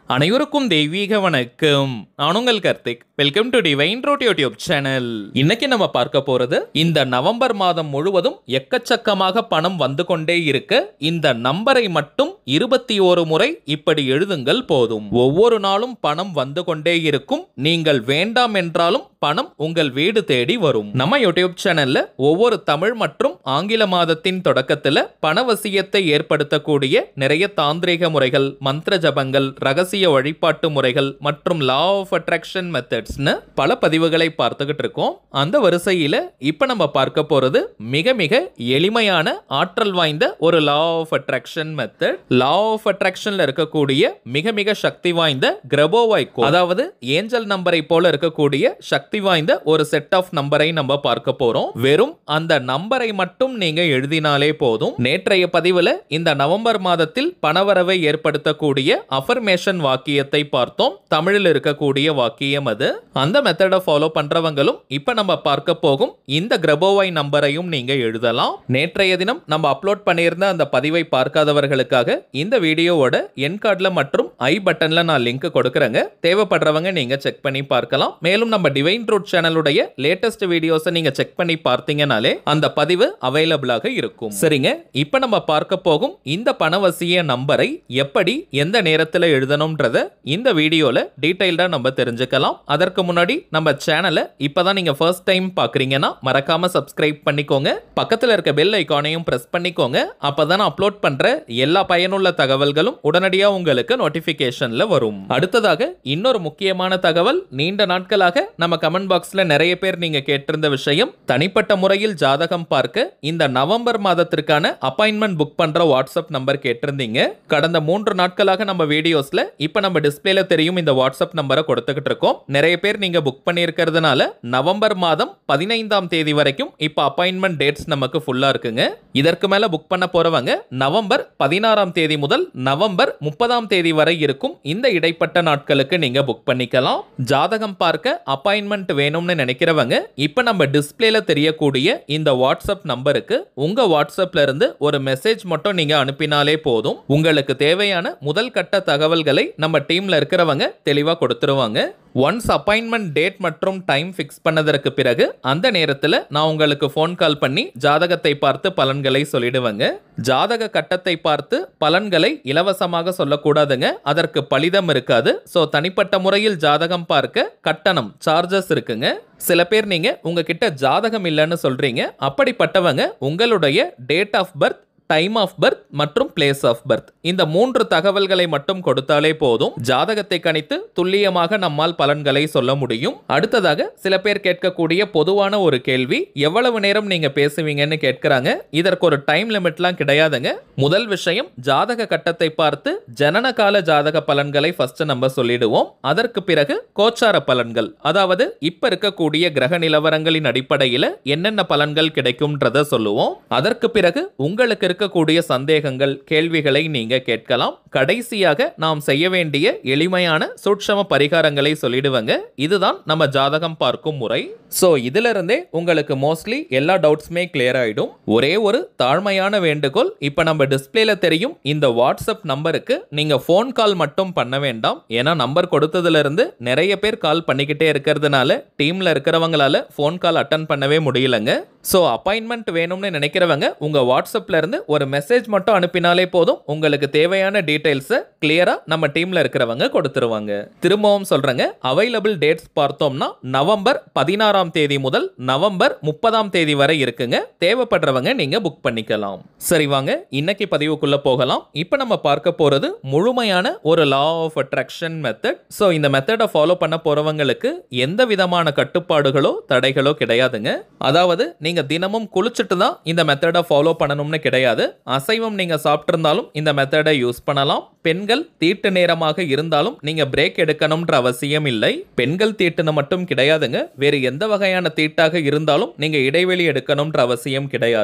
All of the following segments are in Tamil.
அனைவருக்கும் தெய்வீக வணக்கம் நான் உங்கள் Karthik welcome to divine road YouTube channel இன்னைக்கு நம்ம பார்க்க போறது இந்த நவம்பர் மாதம் முழுவதும் எக்கச்சக்கமாக பணம் வந்து கொண்டே இருக்க இந்த நம்பரை மட்டும் இருபத்தி ஒரு முறை இப்படி எழுதுங்கள் போதும் ஒவ்வொரு நாளும் பணம் வந்து கொண்டே இருக்கும் நீங்கள் வேண்டாம் என்றாலும் பணம் உங்கள் வீடு தேடி வரும் நம்ம யூடியூப் சேனல்ல ஒவ்வொரு தமிழ் மற்றும் ஆங்கில மாதத்தின் தொடக்கத்துல பணவசியத்தை ஏற்படுத்தக்கூடிய நிறைய தாந்திரிக முறைகள் மந்திர ஜபங்கள் ரகசிய வழிபாட்டு முறைகள் மற்றும் லா ஆஃப் அட்ராக்ஷன் மெத்தட்ஸ்னு பல பதிவுகளை பார்த்துக்கிட்டு இருக்கோம் அந்த வரிசையில இப்ப நம்ம பார்க்க போறது மிக மிக எளிமையான ஆற்றல் வாய்ந்த ஒரு law of attraction method law of அட்ராக்ஷன்ல இருக்கக்கூடிய மிக மிக சக்தி வாய்ந்த கிரபோவாய்க்கோ அதாவது ஏஞ்சல் நம்பரை போல இருக்கக்கூடிய சக்தி வாய்ந்த ஒரு செட் ஆஃப் நம்பரை நம்ம பார்க்க போறோம் வெறும் அந்த நம்பரை மட்டும் நீங்க எழுதினாலே போதும் நேற்றைய பதிவுல இந்த நவம்பர் மாதத்தில் பணவரவை ஏற்படுத்தக்கூடிய அஃபர்மேஷன் வாக்கியத்தை பார்த்தோம் தமிழில் இருக்கக்கூடிய வாக்கியம் அது அந்த மெத்தடை ஃபாலோ பண்றவங்களும் இப்ப நம்ம பார்க்க போகும் இந்த கிரபோவாய் நம்பரையும் நீங்க எழுதலாம் நேற்றைய தினம் நம்ம அப்லோட் பண்ணியிருந்த அந்த பதிவை பார்க்காதவர்களுக்காக இந்த வீடியோவோட என் கார்டில் மற்றும் ஐ பட்டன்ல நான் லிங்க் கொடுக்குறேங்க தேவைப்படுறவங்க நீங்க செக் பண்ணி பார்க்கலாம் மேலும் நம்ம டிவைன் ரூட் சேனலுடைய லேட்டஸ்ட் வீடியோஸை நீங்க செக் பண்ணி பார்த்தீங்கனாலே அந்த பதிவு அவைலபிளாக இருக்கும் சரிங்க இப்போ நம்ம பார்க்க போகும் இந்த பணவசிய நம்பரை எப்படி எந்த நேரத்தில் எழுதணும்ன்றத இந்த வீடியோல டீடைல்டா நம்ம தெரிஞ்சுக்கலாம் அதற்கு முன்னாடி நம்ம சேனலை இப்பதான் நீங்க ஃபர்ஸ்ட் டைம் பாக்குறீங்கன்னா மறக்காம சப்ஸ்கிரைப் பண்ணிக்கோங்க பக்கத்துல இருக்க பெல் ஐகானையும் பிரஸ் பண்ணிக்கோங்க அப்பதான் நான் அப்லோட் பண்ற எல்லா பயனுள்ள தகவல்களும் உடனடியா உங்களுக்கு நோட்டிபிகேஷன்ல வரும் அடுத்ததாக இன்னொரு முக்கியமான தகவல் நீண்ட நாட்களாக நம்ம கமெண்ட் பாக்ஸ்ல நிறைய பேர் நீங்க கேட்டிருந்த விஷயம் தனிப்பட்ட முறையில் ஜாதகம் பார்க்க இந்த நவம்பர் மாதத்திற்கான அப்பாயின்மெண்ட் புக் பண்ற வாட்ஸ்அப் நம்பர் கேட்டிருந்தீங்க கடந்த மூன்று நாட்களாக நம்ம வீடியோஸ்ல இப்ப நம்ம டிஸ்பிளேல தெரியும் இந்த வாட்ஸ்அப் நம்பரை கொடுத்துக்கிட்டு இருக்கோம் நிறைய பேர் நீங்க புக் பண்ணியிருக்கிறதுனால நவம்பர் மாதம் பதினைந்தாம் தேதி வரைக்கும் இப்ப அப்பாயின்மெண்ட் டேட்ஸ் நமக்கு ஃபுல்லா இருக்குங்க இதற்கு மேல புக் பண்ண போறவங்க நவம்பர் பதினாறாம் தேதி முதல் நவம்பர் முப்பதாம் தேதி வரை இருக்கும் இந்த இடைப்பட்ட நாட்களுக்கு நீங்க புக் பண்ணிக்கலாம் ஜாதகம் பார்க்க அப்பாயின்மெண்ட் வேணும்னு நினைக்கிறவங்க இப்ப நம்ம டிஸ்பிளேல தெரியக்கூடிய இந்த வாட்ஸ்அப் நம்பருக்கு உங்க வாட்ஸ்அப்ல இருந்து ஒரு மெசேஜ் மட்டும் நீங்க அனுப்பினாலே போதும் உங்களுக்கு தேவையான முதல் கட்ட தகவல்களை நம்ம டீம்ல இருக்கிறவங்க தெளிவா கொடுத்துருவாங்க ஒன்ஸ் அப்பாயின்மெண்ட் டேட் மற்றும் டைம் ஃபிக்ஸ் பண்ணதற்கு பிறகு அந்த நேரத்தில் நான் உங்களுக்கு ஃபோன் கால் பண்ணி ஜாதகத்தை பார்த்து பலன்களை சொல்லிடுவேங்க ஜாதக கட்டத்தை பார்த்து பலன்களை இலவசமாக சொல்லக்கூடாதுங்க அதற்கு பலிதம் இருக்காது ஸோ தனிப்பட்ட முறையில் ஜாதகம் பார்க்க கட்டணம் சார்ஜஸ் இருக்குங்க சில பேர் நீங்க உங்ககிட்ட ஜாதகம் இல்லைன்னு சொல்றீங்க அப்படிப்பட்டவங்க உங்களுடைய date of birth time of birth மற்றும் பிளேஸ் ஆஃப் பர்த் இந்த மூன்று தகவல்களை மட்டும் கொடுத்தாலே போதும் ஜாதகத்தை கணித்து துல்லியமாக நம்மால் பலன்களை சொல்ல முடியும் அடுத்ததாக சில பேர் கேட்கக்கூடிய பொதுவான ஒரு கேள்வி எவ்வளவு நேரம் நீங்க பேசுவீங்கன்னு கேட்கிறாங்க இதற்கு ஒரு டைம் லிமிட்லாம் கிடையாதுங்க முதல் விஷயம் ஜாதக கட்டத்தை பார்த்து ஜனன கால ஜாதக பலன்களை ஃபர்ஸ்ட் நம்ம சொல்லிடுவோம் அதற்கு பிறகு கோச்சார பலன்கள் அதாவது இப்ப இருக்கக்கூடிய கிரக நிலவரங்களின் அடிப்படையில் என்னென்ன பலன்கள் கிடைக்கும்ன்றத சொல்லுவோம் அதற்கு பிறகு உங்களுக்கு இருக்கக்கூடிய சந்தேகங்கள் கேள்விகளை நீங்க கேட்கலாம் கடைசியாக நாம் செய்ய வேண்டிய எளிமையான சூட்சம பரிகாரங்களை சொல்லிடுவாங்க இதுதான் நம்ம ஜாதகம் பார்க்கும் முறை ஸோ இதுல இருந்தே உங்களுக்கு மோஸ்ட்லி எல்லா டவுட்ஸுமே கிளியர் ஆயிடும் ஒரே ஒரு தாழ்மையான வேண்டுகோள் இப்போ நம்ம டிஸ்பிளேல தெரியும் இந்த வாட்ஸ்அப் நம்பருக்கு நீங்க ஃபோன் கால் மட்டும் பண்ண வேண்டாம் ஏன்னா நம்பர் கொடுத்ததுல இருந்து நிறைய பேர் கால் பண்ணிக்கிட்டே இருக்கிறதுனால டீம்ல இருக்கிறவங்களால ஃபோன் கால் அட்டன் பண்ணவே முடியலங்க ஸோ அப்பாயின்மெண்ட் வேணும்னு நினைக்கிறவங்க உங்க வாட்ஸ்அப்ல இருந்து ஒரு மெசேஜ் மட்டும் அனுப்பினாலே போதும் உங்களுக்கு தேவையான டீடைல்ஸை கிளியரா நம்ம டீம்ல இருக்கிறவங்க கொடுத்துருவாங்க திரும்பவும் சொல்றேங்க அவைலபிள் டேட்ஸ் பார்த்தோம்னா நவம்பர் பதினாறாம் தேதி முதல் நவம்பர் முப்பதாம் தேதி வரை இருக்குங்க தேவைப்படுறவங்க நீங்க புக் பண்ணிக்கலாம் சரி வாங்க இன்னைக்கு பதிவுக்குள்ள போகலாம் இப்போ நம்ம பார்க்க போறது முழுமையான ஒரு law of attraction method so இந்த மெத்தடை ஃபாலோ பண்ண போறவங்களுக்கு எந்த விதமான கட்டுப்பாடுகளோ தடைகளோ கிடையாதுங்க அதாவது நீங்க தினமும் குளிச்சுட்டு தான் இந்த மெத்தடை ஃபாலோ பண்ணணும்னு கிடையாது அசைவம் நீங்க சாப்பிட்டிருந்தாலும் இந்த மெத்தடை யூஸ் பண்ணலாம் பெண்கள் தீட்டு நேரமாக இருந்தாலும் நீங்க பிரேக் எடுக்கணும்ன்ற அவசியம் இல்லை பெண்கள் தீட்டுன்னு மட்டும் கிடையாதுங்க வேறு எந்த வகையான தீட்டாக இருந்தாலும் நீங்க இடைவெளி எடுக்கணும்ன்ற அவசியம் கிடையாது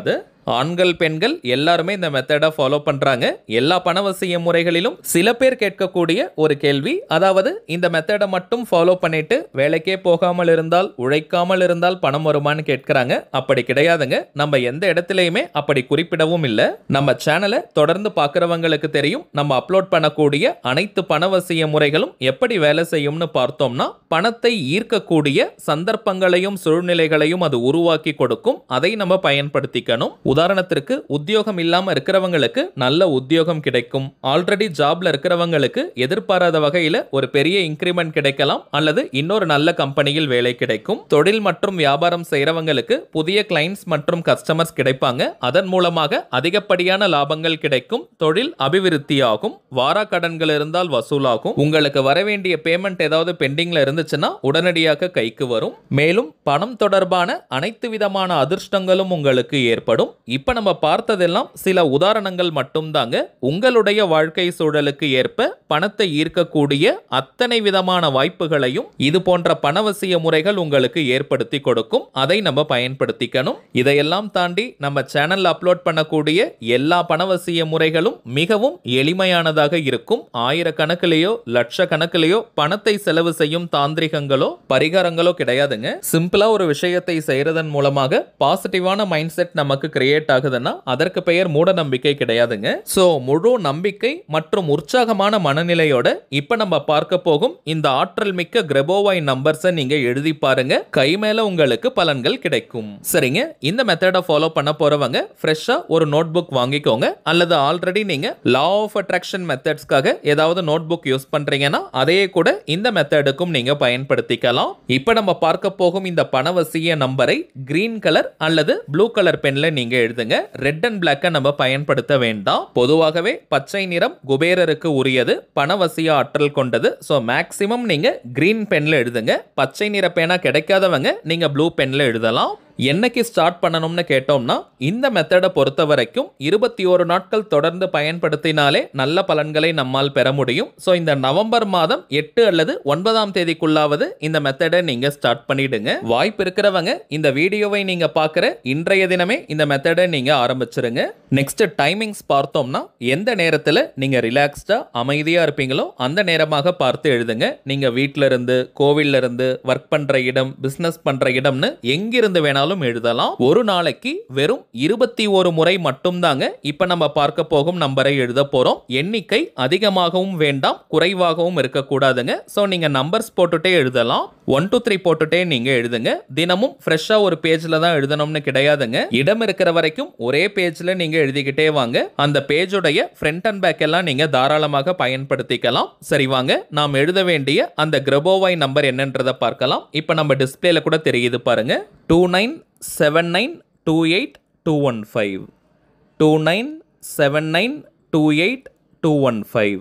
ஆண்கள் பெண்கள் எல்லாருமே இந்த மெத்தடை ஃபாலோ பண்றாங்க எல்லா பணவசிய முறைகளிலும் சில பேர் கேட்கக்கூடிய ஒரு கேள்வி அதாவது இந்த மெத்தடை மட்டும் ஃபாலோ பண்ணிட்டு வேலைக்கே போகாமல் இருந்தால் உழைக்காமல் இருந்தால் பணம் வருமான்னு கேட்கறாங்க அப்படி கிடையாதுங்க நம்ம எந்த இடத்துலையுமே அப்படி குறிப்பிடவும் இல்லை நம்ம சேனலை தொடர்ந்து பார்க்குறவங்களுக்கு தெரியும் நம்ம அப்லோட் பண்ணக்கூடிய அனைத்து பணவசிய முறைகளும் எப்படி வேலை செய்யும்னு பார்த்தோம்னா பணத்தை ஈர்க்கக்கூடிய சந்தர்ப்பங்களையும் சூழ்நிலைகளையும் அது உருவாக்கி கொடுக்கும் அதை நம்ம பயன்படுத்திக்கணும் உதாரணத்திற்கு உத்தியோகம் இல்லாம இருக்கிறவங்களுக்கு நல்ல உத்தியோகம் கிடைக்கும் ஆல்ரெடி ஜாப்ல இருக்கிறவங்களுக்கு எதிர்பாராத வகையில ஒரு பெரிய இன்கிரிமெண்ட் கிடைக்கலாம் அல்லது இன்னொரு நல்ல கம்பெனியில் வேலை கிடைக்கும் தொழில் மற்றும் வியாபாரம் செய்யறவங்களுக்கு புதிய கிளைண்ட்ஸ் மற்றும் கஸ்டமர்ஸ் கிடைப்பாங்க அதன் மூலமாக அதிகப்படியான லாபங்கள் கிடைக்கும் தொழில் அபிவிருத்தியாகும் வாரா கடன்கள் இருந்தால் வசூலாகும் உங்களுக்கு வர வேண்டிய பேமெண்ட் ஏதாவது பெண்டிங்ல இருந்துச்சுன்னா உடனடியாக கைக்கு வரும் மேலும் பணம் தொடர்பான அனைத்து விதமான அதிர்ஷ்டங்களும் உங்களுக்கு ஏற்படும் இப்ப நம்ம பார்த்ததெல்லாம் சில உதாரணங்கள் மட்டும்தாங்க உங்களுடைய வாழ்க்கை சூழலுக்கு ஏற்ப பணத்தை ஈர்க்கக்கூடிய அத்தனை விதமான வாய்ப்புகளையும் இது போன்ற பணவசிய முறைகள் உங்களுக்கு ஏற்படுத்தி கொடுக்கும் அதை நம்ம பயன்படுத்திக்கணும் இதையெல்லாம் தாண்டி நம்ம சேனல்ல அப்லோட் பண்ணக்கூடிய எல்லா பணவசிய முறைகளும் மிகவும் எளிமையானதாக இருக்கும் ஆயிரக்கணக்கிலேயோ லட்சக்கணக்கிலேயோ பணத்தை செலவு செய்யும் தாந்திரிகங்களோ பரிகாரங்களோ கிடையாதுங்க சிம்பிளா ஒரு விஷயத்தை செய்யறதன் மூலமாக பாசிட்டிவான மைண்ட் செட் நமக்கு கிரியேட் ஆகுதுன்னா அதற்கு பெயர் மூட நம்பிக்கை கிடையாதுங்க சோ முழு நம்பிக்கை மற்றும் உற்சாகமான மனநிலையோட இப்ப நம்ம பார்க்க போகும் இந்த ஆற்றல் மிக்க கிரெபோவாய் நம்பர்ஸை நீங்க எழுதி பாருங்க கை மேல உங்களுக்கு பலன்கள் கிடைக்கும் சரிங்க இந்த மெத்தடை ஃபாலோ பண்ண போறவங்க ஃப்ரெஷ்ஷா ஒரு நோட் புக் வாங்கிக்கோங்க அல்லது ஆல்ரெடி நீங்க லா ஆஃப் அட்ராக்ஷன் மெத்தட்ஸ்க்காக ஏதாவது நோட் புக் யூஸ் பண்றீங்கன்னா அதையே கூட இந்த மெத்தடுக்கும் நீங்க பயன்படுத்திக்கலாம் இப்ப நம்ம பார்க்க போகும் இந்த பணவசிய நம்பரை கிரீன் கலர் அல்லது ப்ளூ கலர் பென்ல நீங்க எழுதுங்க ரெட் அண்ட் பிளாக்கை நம்ம பயன்படுத்த வேண்டாம் பொதுவாகவே பச்சை நிறம் குபேரருக்கு உரியது பணவசிய ஆற்றல் கொண்டது ஸோ மேக்சிமம் நீங்க கிரீன் பென்ல எழுதுங்க பச்சை நிற பேனா கிடைக்காதவங்க நீங்க ப்ளூ பென்ல எழுதலாம் என்னைக்கு ஸ்டார்ட் பண்ணணும்னு கேட்டோம்னா இந்த மெத்தடை பொறுத்த வரைக்கும் இருபத்தி ஒரு நாட்கள் தொடர்ந்து பயன்படுத்தினாலே நல்ல பலன்களை நம்மால் பெற முடியும் ஸோ இந்த நவம்பர் மாதம் எட்டு அல்லது ஒன்பதாம் தேதிக்குள்ளாவது இந்த மெத்தடை நீங்க ஸ்டார்ட் பண்ணிடுங்க வாய்ப்பு இருக்கிறவங்க இந்த வீடியோவை நீங்க பார்க்குற இன்றைய தினமே இந்த மெத்தடை நீங்க ஆரம்பிச்சிருங்க நெக்ஸ்ட் டைமிங்ஸ் பார்த்தோம்னா எந்த நேரத்தில் நீங்க ரிலாக்ஸ்டா அமைதியா இருப்பீங்களோ அந்த நேரமாக பார்த்து எழுதுங்க நீங்க வீட்டில இருந்து கோவில்ல இருந்து ஒர்க் பண்ற இடம் பிசினஸ் பண்ற இடம்னு எங்கிருந்து வேணாலும் எழுதலாம் ஒரு நாளைக்கு வெறும் இருபத்தி ஒரு முறை மட்டும்தாங்க இப்ப நம்ம பார்க்க போகும் நம்பரை எழுத போறோம் எண்ணிக்கை அதிகமாகவும் வேண்டாம் குறைவாகவும் இருக்கக்கூடாதுங்க ஸோ நீங்க நம்பர்ஸ் போட்டுட்டே எழுதலாம் ஒன் டூ த்ரீ போட்டுட்டே நீங்க எழுதுங்க தினமும் ஃப்ரெஷ்ஷா ஒரு பேஜ்ல தான் எழுதணும்னு கிடையாதுங்க இடம் இருக்கிற வரைக்கும் ஒரே பேஜ்ல நீங்க எழுதிக்கிட்டே வாங்க அந்த பேஜுடைய ஃப்ரண்ட் அண்ட் பேக் எல்லாம் நீங்க தாராளமாக பயன்படுத்திக்கலாம் சரி வாங்க நாம் எழுத வேண்டிய அந்த கிரபோவாய் நம்பர் என்னன்றதை பார்க்கலாம் இப்போ நம்ம டிஸ்பிளேல கூட தெரியுது பாருங்க two nine seven nine two eight two one five two nine seven nine two eight two one five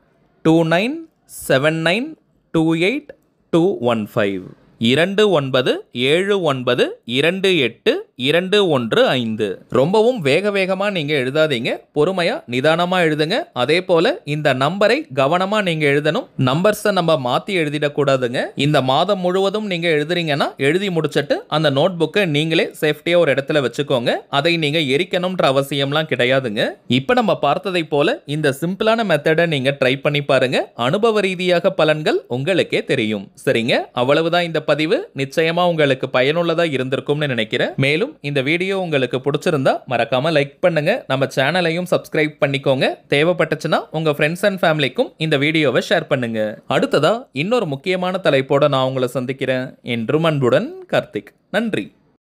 two nine seven nine two eight two one five இரண்டு ஒன்பது ஏழு ஒன்பது இரண்டு எட்டு இரண்டு ஒன்று ஐந்து ரொம்பவும் வேக வேகமாக நீங்கள் எழுதாதீங்க பொறுமையாக நிதானமாக எழுதுங்க அதே போல் இந்த நம்பரை கவனமாக நீங்கள் எழுதணும் நம்பர்ஸை நம்ம மாற்றி எழுதிடக்கூடாதுங்க இந்த மாதம் முழுவதும் நீங்கள் எழுதுறீங்கன்னா எழுதி முடிச்சிட்டு அந்த நோட் புக்கை நீங்களே சேஃப்டியாக ஒரு இடத்துல வச்சுக்கோங்க அதை நீங்கள் எரிக்கணும்ன்ற அவசியம்லாம் கிடையாதுங்க இப்போ நம்ம பார்த்ததை போல இந்த சிம்பிளான மெத்தடை நீங்கள் ட்ரை பண்ணி பாருங்க அனுபவ ரீதியாக பலன்கள் உங்களுக்கே தெரியும் சரிங்க அவ்வளவுதான் இந்த பதிவு நிச்சயமா உங்களுக்கு பயனுள்ளதா இருந்திருக்கும்னு நினைக்கிறேன் மேலும் இந்த வீடியோ உங்களுக்கு பிடிச்சிருந்தா மறக்காம லைக் பண்ணுங்க நம்ம சேனலையும் சப்ஸ்கிரைப் பண்ணிக்கோங்க தேவைப்பட்டுச்சுன்னா உங்க ஃப்ரெண்ட்ஸ் அண்ட் ஃபேமிலிக்கும் இந்த வீடியோவை ஷேர் பண்ணுங்க அடுத்ததா இன்னொரு முக்கியமான தலைப்போட நான் உங்களை சந்திக்கிறேன் என்றும் அன்புடன் கார்த்திக் நன்றி